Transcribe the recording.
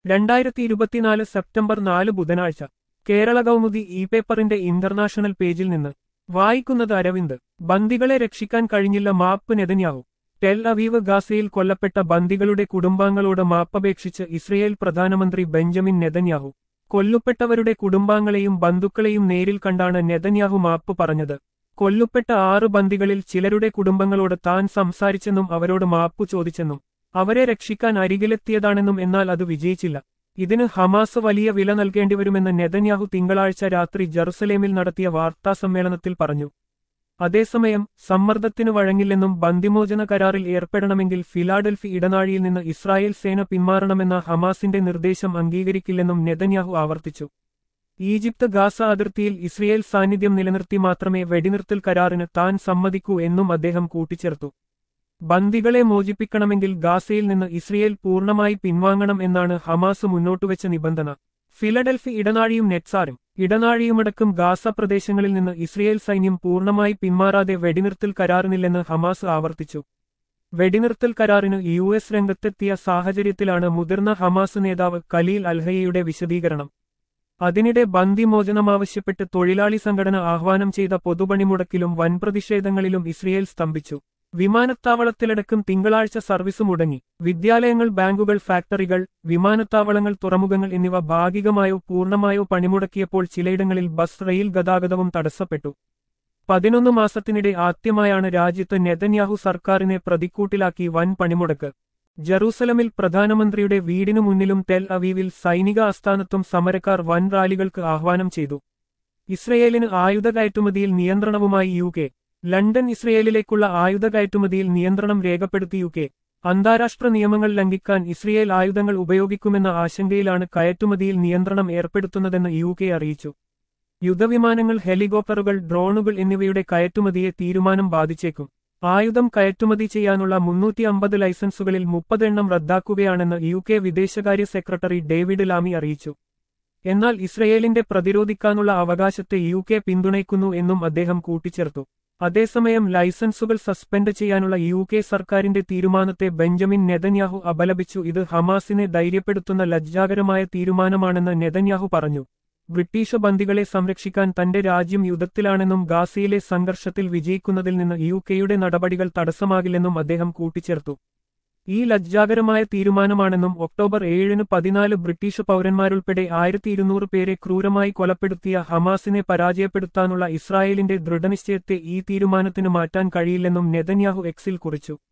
രണ്ടായിരത്തി ഇരുപത്തിനാല് സെപ്റ്റംബർ നാല് ബുധനാഴ്ച കേരള കൗമുദി ഇ പേപ്പറിന്റെ ഇന്റർനാഷണൽ പേജിൽ നിന്ന് വായിക്കുന്നത് അരവിന്ദ് ബന്ദികളെ രക്ഷിക്കാൻ കഴിഞ്ഞില്ല മാപ്പ് നെതന്യാഹു ടെൽ അവീവ് ഗാസയിൽ കൊല്ലപ്പെട്ട ബന്ദികളുടെ കുടുംബാംഗങ്ങളോട് മാപ്പപേക്ഷിച്ച് ഇസ്രയേൽ പ്രധാനമന്ത്രി ബെഞ്ചമിൻ നെതന്യാഹു കൊല്ലുപ്പെട്ടവരുടെ കുടുംബാംഗങ്ങളെയും ബന്ധുക്കളെയും നേരിൽ കണ്ടാണ് നെതന്യാഹു മാപ്പ് പറഞ്ഞത് കൊല്ലുപ്പെട്ട ആറ് ബന്ദികളിൽ ചിലരുടെ കുടുംബങ്ങളോട് താൻ സംസാരിച്ചെന്നും അവരോട് മാപ്പു ചോദിച്ചെന്നും അവരെ രക്ഷിക്കാൻ അരികിലെത്തിയതാണെന്നും എന്നാൽ അത് വിജയിച്ചില്ല ഇതിന് ഹമാസ് വലിയ വില നൽകേണ്ടിവരുമെന്ന് നെതന്യാഹു തിങ്കളാഴ്ച രാത്രി ജറുസലേമിൽ നടത്തിയ വാർത്താസമ്മേളനത്തിൽ പറഞ്ഞു അതേസമയം സമ്മർദ്ദത്തിനു വഴങ്ങില്ലെന്നും ബന്ദിമോചന കരാറിൽ ഏർപ്പെടണമെങ്കിൽ ഫിലാഡൽഫി ഇടനാഴിയിൽ നിന്ന് ഇസ്രായേൽ സേന പിന്മാറണമെന്ന ഹമാസിന്റെ നിർദ്ദേശം അംഗീകരിക്കില്ലെന്നും നെതന്യാഹു ആവർത്തിച്ചു ഈജിപ്ത് ഗാസ അതിർത്തിയിൽ ഇസ്രയേൽ സാന്നിധ്യം നിലനിർത്തി മാത്രമേ വെടിനിർത്തൽ കരാറിന് താൻ സമ്മതിക്കൂ എന്നും അദ്ദേഹം കൂട്ടിച്ചേർത്തു ബന്ദികളെ മോചിപ്പിക്കണമെങ്കിൽ ഗാസയിൽ നിന്ന് ഇസ്രയേൽ പൂർണ്ണമായി പിൻവാങ്ങണം എന്നാണ് ഹമാസ് മുന്നോട്ടുവെച്ച നിബന്ധന ഫിലഡൽഫി ഇടനാഴിയും നെറ്റ്സാറും ഇടനാഴിയുമടക്കം ഗാസ പ്രദേശങ്ങളിൽ നിന്ന് ഇസ്രയേൽ സൈന്യം പൂർണ്ണമായി പിന്മാറാതെ വെടിനിർത്തൽ കരാറിനില്ലെന്ന് ഹമാസ് ആവർത്തിച്ചു വെടിനിർത്തൽ കരാറിന് യു എസ് രംഗത്തെത്തിയ സാഹചര്യത്തിലാണ് മുതിർന്ന ഹമാസ് നേതാവ് കലീൽ അൽഹയുടെ വിശദീകരണം അതിനിടെ ബന്ദിമോചനമാവശ്യപ്പെട്ട് തൊഴിലാളി സംഘടന ആഹ്വാനം ചെയ്ത പൊതുപണിമുടക്കിലും വൻ പ്രതിഷേധങ്ങളിലും ഇസ്രയേൽ സ്തംഭിച്ചു വിമാനത്താവളത്തിലടക്കം തിങ്കളാഴ്ച സർവീസ് മുടങ്ങി വിദ്യാലയങ്ങൾ ബാങ്കുകൾ ഫാക്ടറികൾ വിമാനത്താവളങ്ങൾ തുറമുഖങ്ങൾ എന്നിവ ഭാഗികമായോ പൂർണ്ണമായോ പണിമുടക്കിയപ്പോൾ ചിലയിടങ്ങളിൽ ബസ് റെയിൽ ഗതാഗതവും തടസ്സപ്പെട്ടു പതിനൊന്ന് മാസത്തിനിടെ ആദ്യമായാണ് രാജ്യത്ത് നെതന്യാഹു സർക്കാരിനെ പ്രതിക്കൂട്ടിലാക്കി വൻ പണിമുടക്ക് ജറൂസലമിൽ പ്രധാനമന്ത്രിയുടെ വീടിനു മുന്നിലും തെൽ അവീവിൽ സൈനിക ആസ്ഥാനത്തും സമരക്കാർ വൻ റാലികൾക്ക് ആഹ്വാനം ചെയ്തു ഇസ്രയേലിന് ആയുധ കയറ്റുമതിയിൽ നിയന്ത്രണവുമായി യു കെ ലണ്ടൻ ഇസ്രയേലിലേക്കുള്ള ആയുധ കയറ്റുമതിയിൽ നിയന്ത്രണം രേഖപ്പെടുത്തി യു കെ അന്താരാഷ്ട്ര നിയമങ്ങൾ ലംഘിക്കാൻ ഇസ്രയേൽ ആയുധങ്ങൾ ഉപയോഗിക്കുമെന്ന ആശങ്കയിലാണ് കയറ്റുമതിയിൽ നിയന്ത്രണം ഏർപ്പെടുത്തുന്നതെന്ന് യു കെ അറിയിച്ചു യുദ്ധവിമാനങ്ങൾ ഹെലികോപ്റ്ററുകൾ ഡ്രോണുകൾ എന്നിവയുടെ കയറ്റുമതിയെ തീരുമാനം ബാധിച്ചേക്കും ആയുധം കയറ്റുമതി ചെയ്യാനുള്ള മുന്നൂറ്റി അമ്പത് ലൈസൻസുകളിൽ മുപ്പതെണ്ണം റദ്ദാക്കുകയാണെന്ന് യു കെ വിദേശകാര്യ സെക്രട്ടറി ഡേവിഡ് ലാമി അറിയിച്ചു എന്നാൽ ഇസ്രയേലിന്റെ പ്രതിരോധിക്കാനുള്ള അവകാശത്തെ യു കെ പിന്തുണയ്ക്കുന്നു എന്നും അദ്ദേഹം കൂട്ടിച്ചേർത്തു അതേസമയം ലൈസൻസുകൾ സസ്പെൻഡ് ചെയ്യാനുള്ള യു കെ സർക്കാരിന്റെ തീരുമാനത്തെ ബെഞ്ചമിൻ നെതന്യാഹു അപലപിച്ചു ഇത് ഹമാസിനെ ധൈര്യപ്പെടുത്തുന്ന ലജ്ജാകരമായ തീരുമാനമാണെന്ന് നെതന്യാഹു പറഞ്ഞു ബ്രിട്ടീഷ് ബന്ദികളെ സംരക്ഷിക്കാൻ തന്റെ രാജ്യം യുദ്ധത്തിലാണെന്നും ഗാസയിലെ സംഘർഷത്തിൽ വിജയിക്കുന്നതിൽ നിന്ന് യു കെയുടെ നടപടികൾ തടസ്സമാകില്ലെന്നും അദ്ദേഹം കൂട്ടിച്ചേർത്തു ഈ ലജ്ജാകരമായ തീരുമാനമാണെന്നും ഒക്ടോബർ ഏഴിന് പതിനാല് ബ്രിട്ടീഷ് പൗരന്മാരുൾപ്പെടെ ആയിരത്തി ഇരുന്നൂറ് പേരെ ക്രൂരമായി കൊലപ്പെടുത്തിയ ഹമാസിനെ പരാജയപ്പെടുത്താനുള്ള ഇസ്രായേലിന്റെ ദൃഢനിശ്ചയത്തെ ഈ തീരുമാനത്തിന് മാറ്റാൻ കഴിയില്ലെന്നും നെതന്യാഹു എക്സിൽ കുറിച്ചു